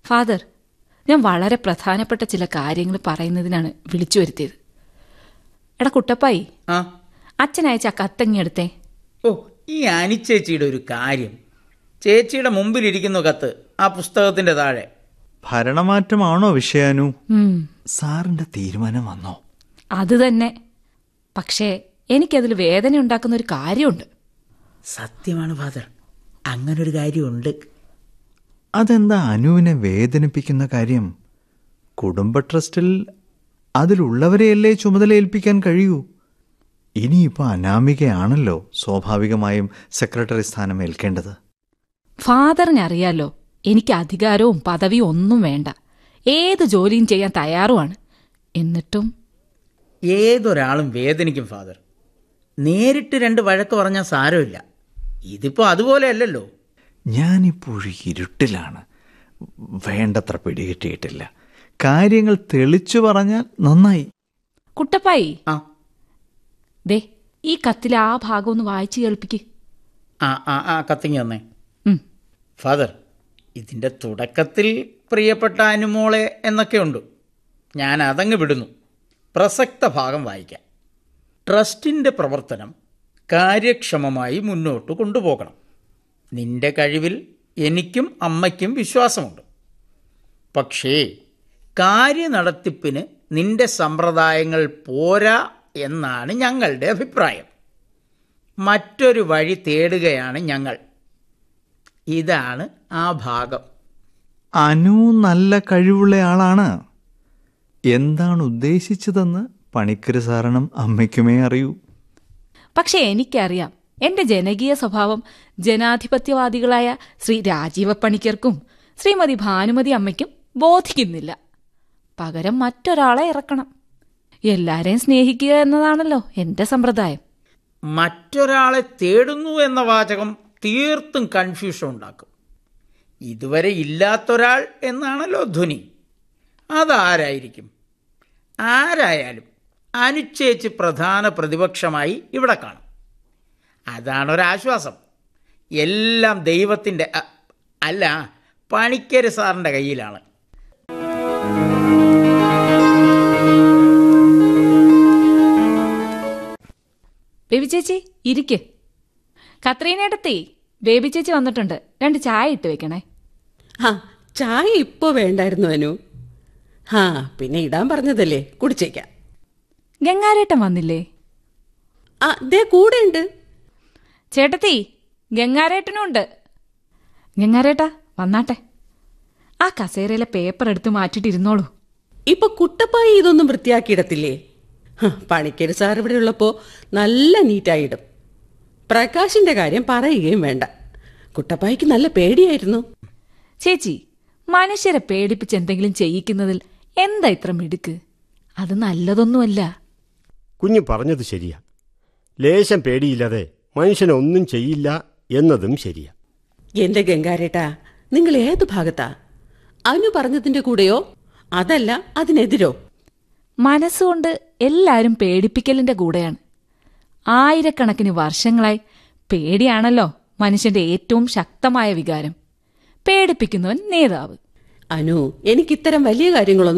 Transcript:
father ഞാൻ വളരെ പ്രധാനപ്പെട്ട ചില കാര്യങ്ങൾ പറയുന്നതിനാണ് വിളിച്ചു വരുത്തിയത് എടാ കുട്ടപ്പായി ആ അച്ഛൻ അയച്ച ആ കത്തങ്ങിയെടുത്തേ ഓ ഈ അനിച്ചേച്ചിയുടെ ഒരു കാര്യം ചേച്ചിയുടെ മുമ്പിലിരിക്കുന്നു കത്ത് ആ പുസ്തകത്തിന്റെ താഴെ ഭരണമാറ്റമാണോ വിഷയാനു ഉം, സാറിന്റെ തീരുമാനം വന്നോ അത് തന്നെ പക്ഷേ എനിക്കതിൽ വേദന ഉണ്ടാക്കുന്ന ഒരു കാര്യമുണ്ട് സത്യമാണ് ഫാദർ അങ്ങനൊരു കാര്യമുണ്ട് അതെന്താ അനുവിനെ വേദനിപ്പിക്കുന്ന കാര്യം കുടുംബ ട്രസ്റ്റിൽ അതിലുള്ളവരെയല്ലേ ചുമതല ഏൽപ്പിക്കാൻ കഴിയൂ ഇനിയിപ്പോൾ അനാമികയാണല്ലോ സ്വാഭാവികമായും സെക്രട്ടറി സ്ഥാനം ഏൽക്കേണ്ടത് ഫാദറിനറിയാലോ എനിക്ക് അധികാരവും പദവിയും ഒന്നും വേണ്ട ഏത് ജോലിയും ചെയ്യാൻ തയ്യാറുമാണ് എന്നിട്ടും ഏതൊരാളും വേദനിക്കും ഫാദർ നേരിട്ട് രണ്ട് വഴക്ക് പറഞ്ഞാൽ സാരമില്ല ഇതിപ്പോ അതുപോലെ അല്ലല്ലോ ഞാനിപ്പോഴും ഇരുട്ടിലാണ് വേണ്ടത്ര പിടികിട്ടിയിട്ടില്ല കാര്യങ്ങൾ തെളിച്ചു പറഞ്ഞാൽ നന്നായി കുട്ടപ്പായി ആ ദേ ഈ കത്തിലെ ആ ഭാഗം ഒന്ന് വായിച്ചു കേൾപ്പിക്ക് ആ ആ ആ കത്തിങ്ങി വന്നേ ഉം, ഫാദർ ഇതിൻ്റെ തുടക്കത്തിൽ പ്രിയപ്പെട്ട അനുമോളെ എന്നൊക്കെയുണ്ട് ഞാൻ അതങ്ങ് വിടുന്നു പ്രസക്ത ഭാഗം വായിക്കാം ട്രസ്റ്റിൻ്റെ പ്രവർത്തനം കാര്യക്ഷമമായി മുന്നോട്ട് കൊണ്ടുപോകണം നിന്റെ കഴിവിൽ എനിക്കും അമ്മയ്ക്കും വിശ്വാസമുണ്ട് പക്ഷേ കാര്യനടത്തിപ്പിന് നിന്റെ സമ്പ്രദായങ്ങൾ പോരാ എന്നാണ് ഞങ്ങളുടെ അഭിപ്രായം മറ്റൊരു വഴി തേടുകയാണ് ഞങ്ങൾ ഇതാണ് ആ ഭാഗം അനു നല്ല കഴിവുള്ള ആളാണ് എന്താണ് ഉദ്ദേശിച്ചതെന്ന് പണിക്കര് സാറിനും അമ്മയ്ക്കുമേ അറിയൂ പക്ഷെ എനിക്കറിയാം എന്റെ ജനകീയ സ്വഭാവം ജനാധിപത്യവാദികളായ ശ്രീ രാജീവ പണിക്കർക്കും ശ്രീമതി ഭാനുമതി അമ്മയ്ക്കും ബോധിക്കുന്നില്ല പകരം മറ്റൊരാളെ ഇറക്കണം എല്ലാരെയും സ്നേഹിക്കുക എന്നതാണല്ലോ എന്റെ സമ്പ്രദായം മറ്റൊരാളെ തേടുന്നു എന്ന വാചകം തീർത്തും കൺഫ്യൂഷൻ ഉണ്ടാക്കും ഇതുവരെ ഇല്ലാത്തൊരാൾ എന്നാണല്ലോ ധ്വനി അതാരായിരിക്കും ആരായാലും അനുച്ഛേച്ച് പ്രധാന പ്രതിപക്ഷമായി ഇവിടെ കാണും അതാണൊരാശ്വാസം എല്ലാം ദൈവത്തിൻ്റെ അ- അല്ല പണിക്കര് സാറിൻ്റെ കയ്യിലാണ് ബേബി ചേച്ചി ഇരിക്ക് കത്രീനേടത്തി ബേബി ചേച്ചി വന്നിട്ടുണ്ട് രണ്ട് ചായ ഇട്ട് വെക്കണേ ആ ചായ ഇപ്പോ വേണ്ടായിരുന്നു അനു ആ പിന്നെ ഇടാൻ പറഞ്ഞതല്ലേ കുടിച്ചേക്കാം ഗംഗാരേട്ടൻ വന്നില്ലേ ആ ദേ കൂടെ ഉണ്ട് ചേട്ടത്തി ഗംഗാരേട്ടനും ഉണ്ട് ഗംഗാരേട്ടാ വന്നാട്ടെ ആ കസേരയിലെ പേപ്പർ എടുത്ത് മാറ്റിട്ടിരുന്നോളൂ ഇപ്പൊ കുട്ടപ്പായി ഇതൊന്നും വൃത്തിയാക്കിയിടത്തില്ലേ ഹ, പണിക്കര് സാർ ഇവിടെ ഉള്ളപ്പോ നല്ല നീറ്റായിടും പ്രകാശിന്റെ കാര്യം പറയുകയും വേണ്ട കുട്ടപ്പായിക്ക് നല്ല പേടിയായിരുന്നു ചേച്ചി മനുഷ്യരെ പേടിപ്പിച്ച് എന്തെങ്കിലും ചെയ്യിക്കുന്നതിൽ എന്താ ഇത്ര മിടുക്ക് അത് നല്ലതൊന്നുമല്ല കുഞ്ഞു പറഞ്ഞത് ശരിയാ ലേശം പേടിയില്ലാതെ മനുഷ്യനൊന്നും ചെയ്യില്ല എന്നതും ശരിയാ എന്റെ ഗംഗാരേട്ടാ നിങ്ങൾ ഏത് ഭാഗത്താ അനു പറഞ്ഞതിന്റെ കൂടെയോ അതല്ല അതിനെതിരോ മനസ്സുകൊണ്ട് എല്ലാരും പേടിപ്പിക്കലിന്റെ കൂടെയാണ് ആയിരക്കണക്കിന് വർഷങ്ങളായി പേടിയാണല്ലോ മനുഷ്യന്റെ ഏറ്റവും ശക്തമായ വികാരം പേടിപ്പിക്കുന്നവൻ നേതാവ് അനു എനിക്കിത്തരം വലിയ കാര്യങ്ങളൊന്നും